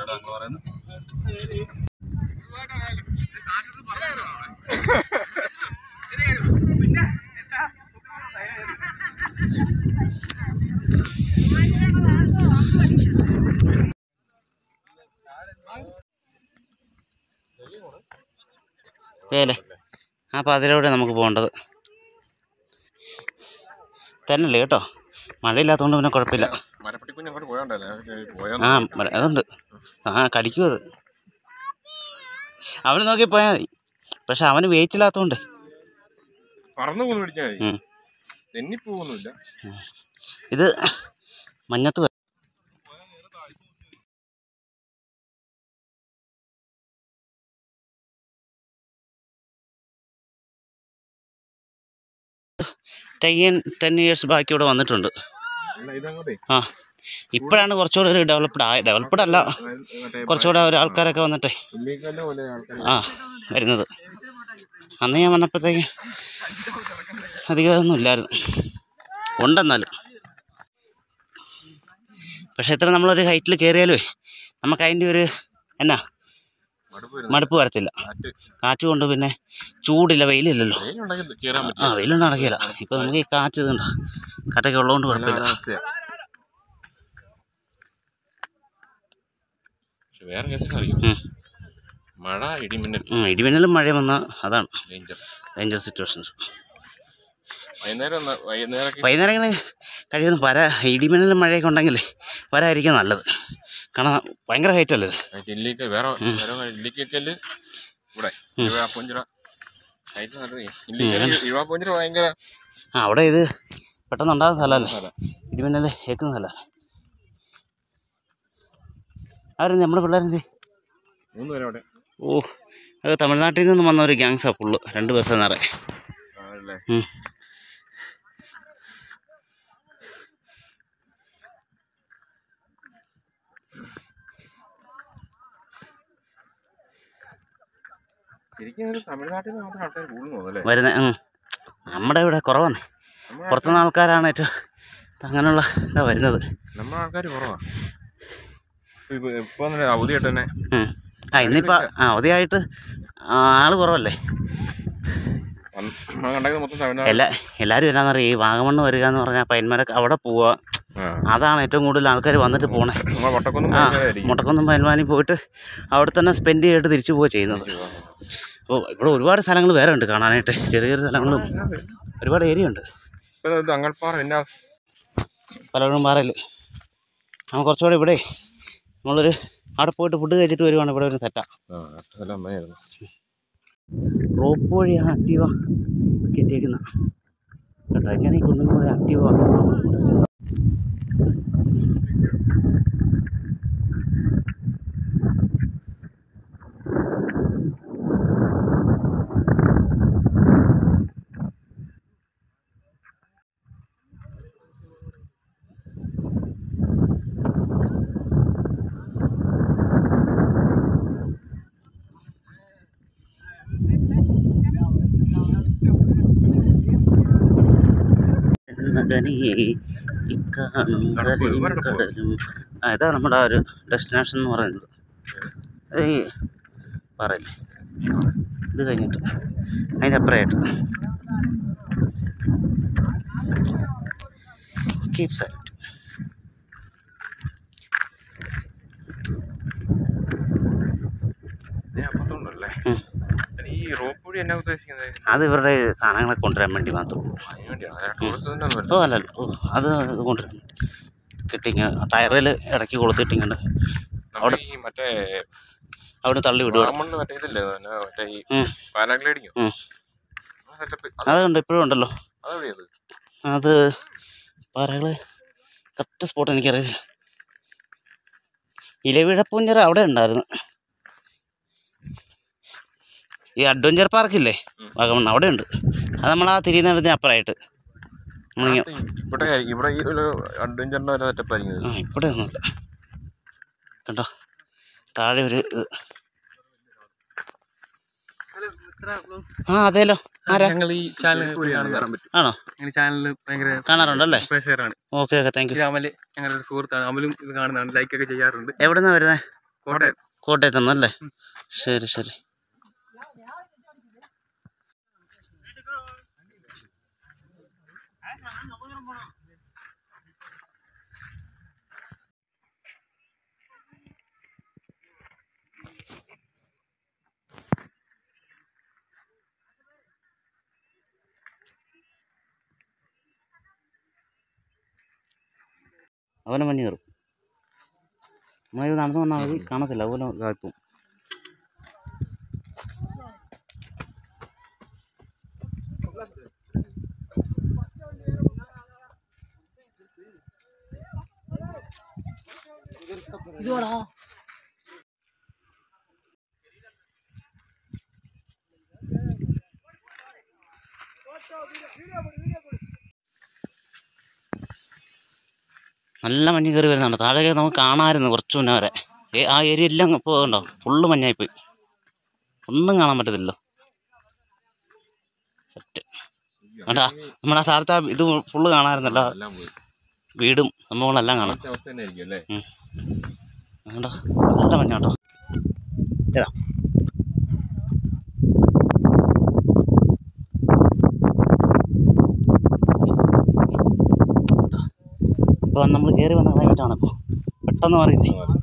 കേട്ടോ നിങ്ങൾ പറയുന്നത് അല്ലേ അപ്പോൾ അതിലൂടെ നമുക്ക് പോകേണ്ടത് തന്നെയല്ലേ കേട്ടോ മഴയില്ലാത്തതുകൊണ്ട് പിന്നെ കുഴപ്പമില്ല മരപ്പട്ടിക്കുഞ്ഞ് അങ്ങോട്ട് പോയോണ്ടല്ലേ പോയോ ആ മര- അതുണ്ട് ആ കടിക്കും അത് അവന് നോക്കി പോയാൽ മതി പക്ഷെ അവന് വെയിറ്റ് ഇല്ലാത്തതുകൊണ്ട് പറന്നു പോന്ന് പിടിച്ചാൽ മതി ഉം. തെന്നിപ്പോവൊന്നുമില്ല ഇത് മഞ്ഞത്ത് വ- ടെൻ ടെൻ ഇയേഴ്സ് ബാക്കി ഇവിടെ വന്നിട്ടുണ്ട് അല്ല ഇതങ്ങോട്ടേ ആ ഇപ്പോഴാണ് കുറച്ചുകൂടെ ഒരു ഡെവലപ്ഡ് ആയ ഡെവലപ്ഡ് അല്ല മറ്റേ കുറച്ചുകൂടെ ഒരു ആൾക്കാരൊക്കെ വന്നിട്ടേ ഉള്ളിക്കല്ല് പോലെ ആൾക്കാർ ആ വരുന്നത് അന്ന് ഞാൻ വന്നപ്പോഴത്തേക്ക് അധികമൊന്നും ഇല്ലായിരുന്നു ഉണ്ടെന്നാലും പക്ഷെ എത്ര നമ്മളൊരു ഹൈറ്റിൽ കയറിയാലുമേ നമുക്ക് അതിൻ്റെ ഒരു എന്നാ മടുപ്പ് വരുന്നു മടുപ്പ് വരത്തില്ല കാറ്റ് കാറ്റ് കൊണ്ട് പിന്നെ ചൂടില്ല വെയിലില്ലല്ലോ വെയിലുണ്ടെങ്കിൽ കയറാൻ ആ പറ്റും വെയിലൊന്നും നടക്കില്ല ഇപ്പം നമുക്ക് ഈ കാറ്റ് ഇതുണ്ടോ കാറ്റൊക്കെ ഉള്ളതുകൊണ്ട് കുഴപ്പമില്ല കാലാവസ്ഥയാ. പക്ഷെ വേറെ കേസൊക്കെ അറിയോ ഉം. മഴ ഇടിമിന്നൽ ഉം, ഇടിമിന്നലും മഴയും വന്നാൽ അതാണ് ഡേഞ്ചർ ഡേഞ്ചർ സിറ്റുവേഷൻസ് വൈകുന്നേരം ഒന്ന് വൈകുന്നേരമൊക്കെ വൈകുന്നേരങ്ങളിൽ കഴിയുന്ന വര ഇടിമിന്നലും മഴയൊക്കെ ഉണ്ടെങ്കിലേ വരായിരിക്കും നല്ലത് കാരണം ഭയങ്കര ഹൈറ്റ് അല്ലേ ഇത് ഇല്ലിക്ക വേറെ വേറെ ഇല്ലിക്കല് ഇവിടെ ഇഴുവാപ്പൂഞ്ചിറ ഹൈറ്റ് നല്ലത് ഇല്ലിക്കല് ഇഴുവാപ്പൂഞ്ചിറ ഭയങ്കര ആ അവിടെ ഇത് പെട്ടെന്ന് ഉണ്ടാകുന്ന സ്ഥലമല്ലേ സ്ഥലം. ഇടിമിന്നൽ ഏൽക്കുന്ന സ്ഥലമല്ലേ ആരും നമ്മുടെ പിള്ളേരെന്തേ മൂന്ന് പേരെ അവിടെ ഓ അത് തമിഴ്നാട്ടിൽ നിന്നും വന്ന ഒരു ഗ്യാങ്സാ ഫുള്ള് രണ്ട് ബസ് നിറയെ ആണല്ലേ ഉം. ശരിക്കും ഒരു തമിഴ്നാട്ടിൽ നിന്ന് മാത്രം ആൾക്കാർ കൂടുതൽ തോന്നല്ലേ വരുന്ന ഉം. നമ്മുടെ ഇവിടെ കുറവാണ് പുറത്തുനിന്ന് ആൾക്കാരാണ് ഏറ്റവും അങ്ങനെയുള്ള ഇതാ വരുന്നത് നമ്മുടെ ആൾക്കാർ കുറവാണ് ഇപ്പൊ ഇപ്പൊ തന്നെ അവധിയായിട്ട് തന്നെ ഉം. ആ ഇന്നിപ്പോൾ ആ അവധിയായിട്ട് ആ, ആള് കുറവല്ലേ വന്ന് കണ്ടത് മൊത്തം തമിഴ്നാട് എല്ലാ എല്ലാവരും എന്നാന്നറിയാം ഈ വാഗമണ്ണ് വരിക എന്ന് പറഞ്ഞാൽ പൈന്മരക്ക് അവിടെ പോവുക ആ. അതാണ് ഏറ്റവും കൂടുതൽ ആൾക്കാർ വന്നിട്ട് പോണേ നമ്മളെ വട്ടക്കൊന്നും ആ ഭയങ്കരമായിരിക്കും. മുട്ടക്കൊന്നും പൈൻവാനി പോയിട്ട് അവിടെ തന്നെ സ്പെൻഡ് ചെയ്തിട്ട് തിരിച്ചു പോവുക ചെയ്യുന്നത് അപ്പോൾ ഇവിടെ ഒരുപാട് സ്ഥലങ്ങൾ വേറെ ഉണ്ട് കാണാനായിട്ട് ചെറിയ ചെറിയ സ്ഥലങ്ങളും ഒരുപാട് ഏരിയ ഉണ്ട് ഇപ്പൊ ഇത് അങ്ങൽപ്പാറ പിന്നെ പലവഴും പാറയിൽ നമ്മൾ കുറച്ചുകൂടെ ഇവിടെ നമ്മളൊരു അവിടെ പോയിട്ട് ഫുഡ് കഴിച്ചിട്ട് വരുവാണ് ഇവിടെ ഒരു സെറ്റാ ആ അതെല്ലാം അമ്മയായിരുന്നു റോപ്പ് വഴിയാണ് ആക്റ്റീവ കെട്ടിയേക്കുന്ന കേട്ടോ എങ്ങനെ ഈ കുന്നിന് കൂടെ ആക്റ്റീവ മകനിയെ ഇക്കാണും കരയും കടലും ആ ഇതാണ് നമ്മുടെ ആ ഒരു ഡെസ്റ്റിനേഷൻ എന്ന് പറയുന്നത് ഈ പറയില്ലേ ഇത് കഴിഞ്ഞിട്ട് അതിൻ്റെ അപ്പുറമായിട്ട് കീപ് സൈലൻറ്റ് അപ്പുറത്തുണ്ടല്ലേ ഉം. ഈ റോപ്പ് വഴി എന്നാ ഉദ്ദേശിക്കുന്നത് അത് ഇവരുടെ സാധനങ്ങളെ കൊണ്ടുവരാൻ വേണ്ടി മാത്രമേ ഉള്ളൂ അതിന് വേണ്ടിയാണ് ടൂറിസത്തിൻ്റെ ഒന്നും ഓ അല്ലല്ല ഓ അത് ഇത് കൊണ്ടുവരാൻ വേണ്ടി കിട്ടിങ്ങ ടയറിൽ ഇടയ്ക്ക് കൊളുത്തിട്ടിങ്ങനെ നമ്മുടെ ഈ മറ്റേ അവിടെ തള്ളി വിടുക വാമണ്ണ് മറ്റേ ഇതില്ലേ പിന്നെ മറ്റേ ഈ ഉം. പാരാഗ്ലൈഡിങ്ങോ ഉം. സെറ്റപ്പ് അതുണ്ട് ഇപ്പോഴും ഉണ്ടല്ലോ അതെവിടെയത് അത് പറകള് കറക്റ്റ് സ്പോട്ട് എനിക്കറിയില്ല ഇലവിഴപ്പൂഞ്ചിറ അവിടെ ഉണ്ടായിരുന്നു ഈ അഡ്വഞ്ചർ പാർക്കില്ലേ ഉം. വാഗമൺ അവിടെ ഉണ്ട് അത് നമ്മൾ ആ തിരിയുന്നിടത്തിന് അപ്പുറമായിട്ട് നമ്മളിങ്ങനെ ഇവിടെ ഇവിടെ ഈ ഒരു അഡ്വഞ്ചറിന്റെ ഒരു സെറ്റപ്പ് ആയിരിക്കും ആ ഇവിടെ ഒന്നുമില്ല കണ്ടോ താഴെ ഒരു ഇത് ആ അതേലോ ആരാ ഞങ്ങൾ ഈ ചാനൽ ആണോ ഞങ്ങൾ ചാനലിൽ ഭയങ്കര കാണാറുണ്ടല്ലേ പ്രേക്ഷകരാണ് ഓക്കെ ഓക്കെ താങ്ക് യു ഇത് അമല് ഞങ്ങളുടെ ഒരു സുഹൃത്താണ് അമലും ഇത് കാണുന്നതാണ് ലൈക്ക് ഒക്കെ ചെയ്യാറുണ്ട് എവിടെ നിന്നാണ് വരുന്നത് കോട്ടയം കോട്ടയത്ത് നിന്നല്ലേ ശരി ശരി അവനെ മഞ്ഞ് കയറും നമ്മളിത് നടന്നു വന്നാൽ മതി കാണത്തില്ല അതുപോലെ ഇതായിപ്പോവും നല്ല മഞ്ഞ് കയറി വരുന്നുണ്ട് താഴേക്ക് നമുക്ക് കാണാമായിരുന്നു കുറച്ച് മുന്നേ വരെ ഏ ആ ഏരിയ എല്ലാം ഇപ്പോൾ ഉണ്ടോ ഫുള്ള് മഞ്ഞായിപ്പോയി ഒന്നും കാണാൻ പറ്റത്തില്ലല്ലോ സെറ്റ് കണ്ടാ നമ്മുടെ ആ സ്ഥലത്ത് ആ ഇത് ഫുള്ള് കാണാമായിരുന്നല്ലോ എല്ലാം പോയി വീടും സംഭവങ്ങളെല്ലാം കാണാം ഇവിടുത്തെ അവസ്ഥ തന്നെ ആയിരിക്കും അല്ലേ കണ്ടോ നല്ല മഞ്ഞ കേട്ടോ ഇതാ ഇപ്പോൾ നമ്മൾ കയറി വന്ന ക്ലൈമറ്റാണ് ഇപ്പോൾ പെട്ടെന്ന് മാറിയില്ലേ മാറി.